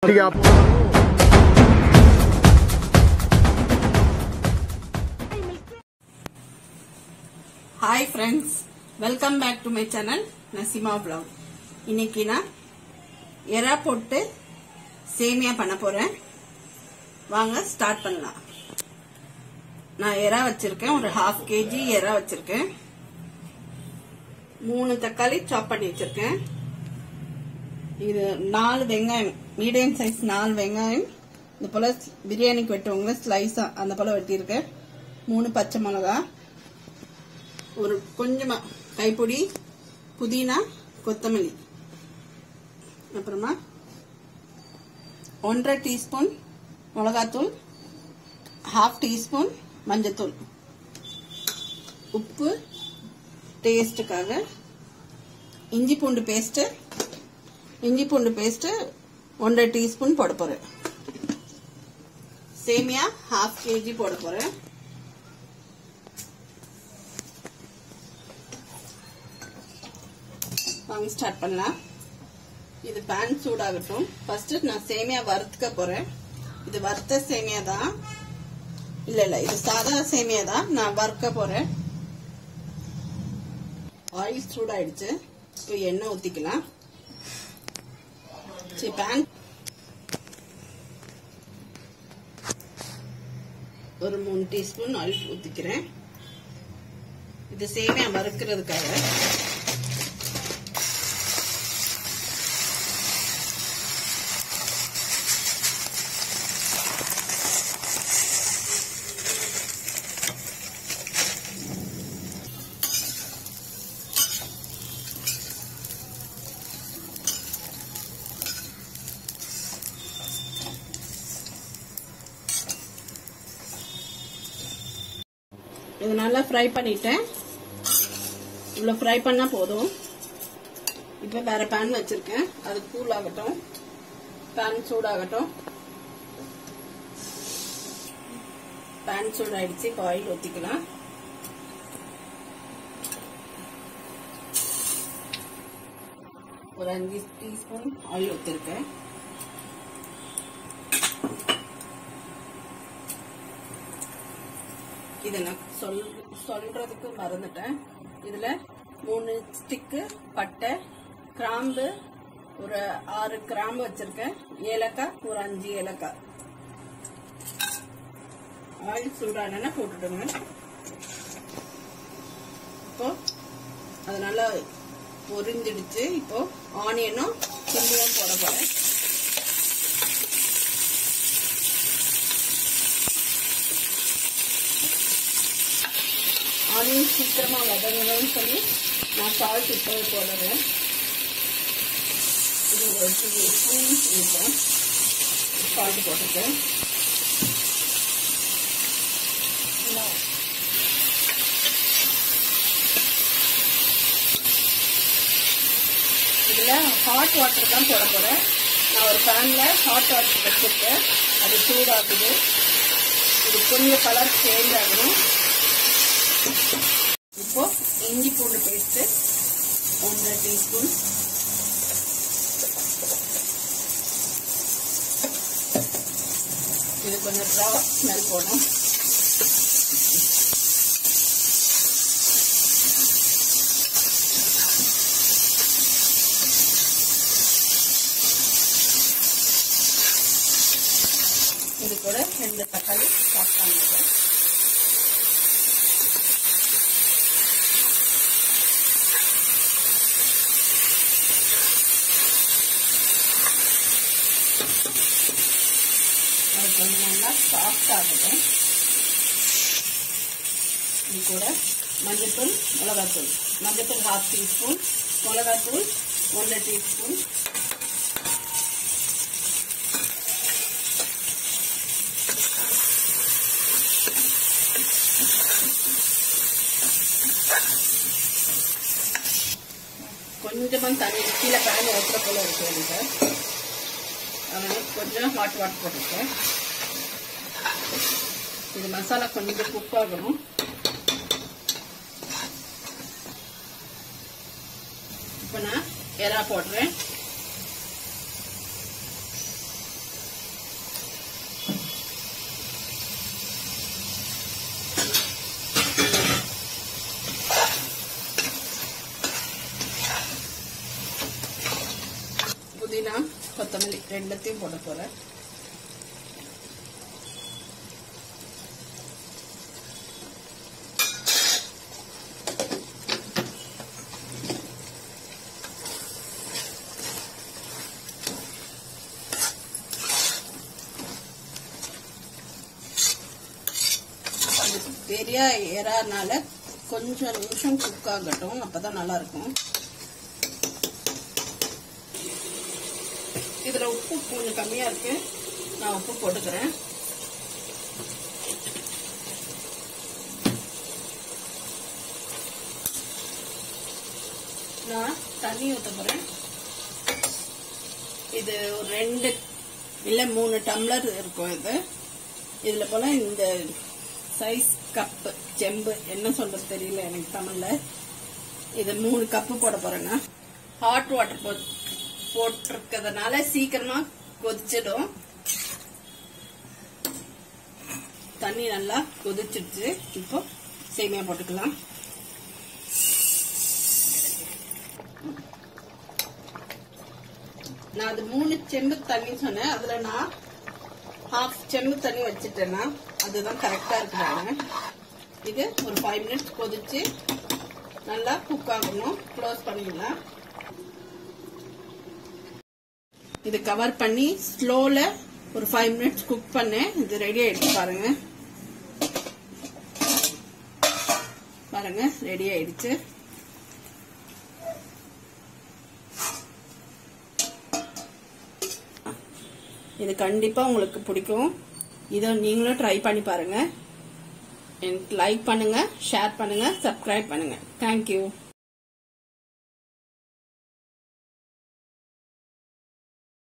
ठीक है आप hi friends welcome back to my channel Nasima vlog இன்னைக்கு நான் எறா போட்டு சேமியா பண்ண போறேன் வாங்க ஸ்டார்ட் பண்ணலாம் நான் எறா வச்சிருக்கேன் ஒரு ஹாஃப் கேஜி எறா வச்சிருக்கேன் மூணு தக்காளி சாப் பண்ணி வச்சிருக்கேன் இது நாலு வெங்காயம் மீடியம் சைஸ் நாலு வெங்காயம் இந்த போல பிரியாணிக்கு வெட்டுவாங்க ஸ்லைஸா அந்த போல வெட்டியிருக்கேன் மூணு பச்சை மிளகா ஒரு கொஞ்சமா கைப்பொடி புதினா கொத்தமல்லி அப்புறமா ஒன்றரை டீஸ்பூன் மிளகாத்தூள் ஹாஃப் டீஸ்பூன் மஞ்சத்தூள் உப்பு டேஸ்ட்டுக்காக இஞ்சி பூண்டு பேஸ்ட்டு இஞ்சி பூண்டு பேஸ்ட்டு ஒன்றரை டீஸ்பூன் போட போகிறேன் சேமியா ஹாஃப் கேஜி போட போகிறேன் வாங்க ஸ்டார்ட் பண்ணலாம் இது பேன் சூடாகட்டும் ஃபர்ஸ்ட் நான் சேமியா வறுத்துக்க போறேன் இது வறுத்த சேமியா தான் இல்ல இல்ல இது சாதா சேமியா தான் நான் வறுக்க போறேன் ஆயில் சூடாயிடுச்சு இப்போ எண்ணெய் ஊத்திக்கலாம் சரி பேன் ஒரு மூணு டீஸ்பூன் ஆயில் ஊத்திக்கிறேன் இது சேமியா வறுக்கிறதுக்காக இது நல்லா ஃப்ரை பண்ணிட்டேன் இவ்வளோ ஃப்ரை பண்ணா போதும் இப்போ வேற பேன் வச்சிருக்கேன் அது கூல் ஆகட்டும் பேன் சூடாகட்டும் பேன் சூடாயிடுச்சு இப்போ ஆயில் ஊற்றிக்கலாம் ஒரு அஞ்சு டீஸ்பூன் ஆயில் ஊற்றிருக்கேன் இதை நான் சொல் சொல்றதுக்கு மறந்துட்டேன் இதுல மூணு ஸ்டிக்கு பட்டை கிராம்பு ஒரு ஆறு கிராம்பு வச்சிருக்கேன் ஏலக்காய் ஒரு அஞ்சு ஏலக்காய் ஆயில் சூடானா போட்டுடுங்க இப்போ அது நல்லா பொரிஞ்சிடுச்சு இப்போ ஆனியனும் சில்லியும் போட போறேன் ஆனியன் சீக்கிரமா வதங்கணும்னு சொல்லி நான் சால்ட் இப்போ போடுறேன் இது ஒரு டூ ஸ்பூன் இருக்கும் சால்ட் போட்டுருக்கேன் இதுல ஹாட் வாட்டர் தான் போட போறேன் நான் ஒரு பேன்ல ஹாட் வாட்டர் வச்சிருக்கேன் அது சூடாகுது இது கொஞ்சம் கலர் சேஞ்ச் ஆகணும் இப்போ இஞ்சி பூண்டு பேஸ்ட் ஒன்றரை டீஸ்பூன் இது கொஞ்சம் ரா ஸ்மெல் போடும் இது கூட ரெண்டு தக்காளி சாப் பண்ணது அது கொஞ்சம் நல்லா சாஃப்ட் ஆகட்டும் இது கூட மஞ்சத்தூள் மிளகாத்தூள் மஞ்சத்தூள் ஹாஃப் டீஸ்பூன் மிளகாத்தூள் ஒன்றரை டீஸ்பூன் கொஞ்சமா தண்ணி கீழே பேன் ஊற்றுற போல இருக்கு எனக்கு அதனால கொஞ்சம் ஹாட் வாட்டர் போட்டிருக்கேன் இது மசாலா கொஞ்சம் குக் ஆகணும் இப்போ நான் எறா போடுறேன் ரெண்டுத்தையும் போட போறேன் அது பெரிய எறானால கொஞ்சம் நிமிஷம் குக் ஆகட்டும் அப்பதான் நல்லா இருக்கும் இதுல உப்பு கொஞ்சம் கம்மியா இருக்கு நான் உப்பு போட்டுக்கிறேன் நான் தண்ணி ஊத்த போறேன் இது ஒரு ரெண்டு இல்ல மூணு டம்ளர் இருக்கும் இது இதுல போல இந்த சைஸ் கப்பு செம்பு என்ன சொல்றது தெரியல எனக்கு தமிழ்ல இது மூணு கப்பு போட போறேங்க ஹாட் வாட்டர் போ போட்டிருக்கிறதுனால சீக்கிரமா கொதிச்சிடும் தண்ணி நல்லா கொதிச்சிடுச்சு இப்போ சேமியா போட்டுக்கலாம் நான் அது மூணு செம்பு தண்ணி சொன்னேன் அதுல நான் ஹாஃப் செம்பு தண்ணி வச்சுட்டேன்னா அதுதான் கரெக்டா இருக்கு பாருங்க இது ஒரு ஃபைவ் மினிட்ஸ் கொதிச்சு நல்லா குக் ஆகணும் க்ளோஸ் பண்ணிடலாம் இது கவர் பண்ணி ஸ்லோல ஒரு ஃபைவ் மினிட்ஸ் குக் பண்ணேன் இது ரெடி ஆயிடுச்சு பாருங்க பாருங்க ரெடி ஆயிடுச்சு இது கண்டிப்பா உங்களுக்கு பிடிக்கும் இதை நீங்களும் ட்ரை பண்ணி பாருங்க எனக்கு லைக் பண்ணுங்க ஷேர் பண்ணுங்க சப்ஸ்கிரைப் பண்ணுங்க தேங்க்யூ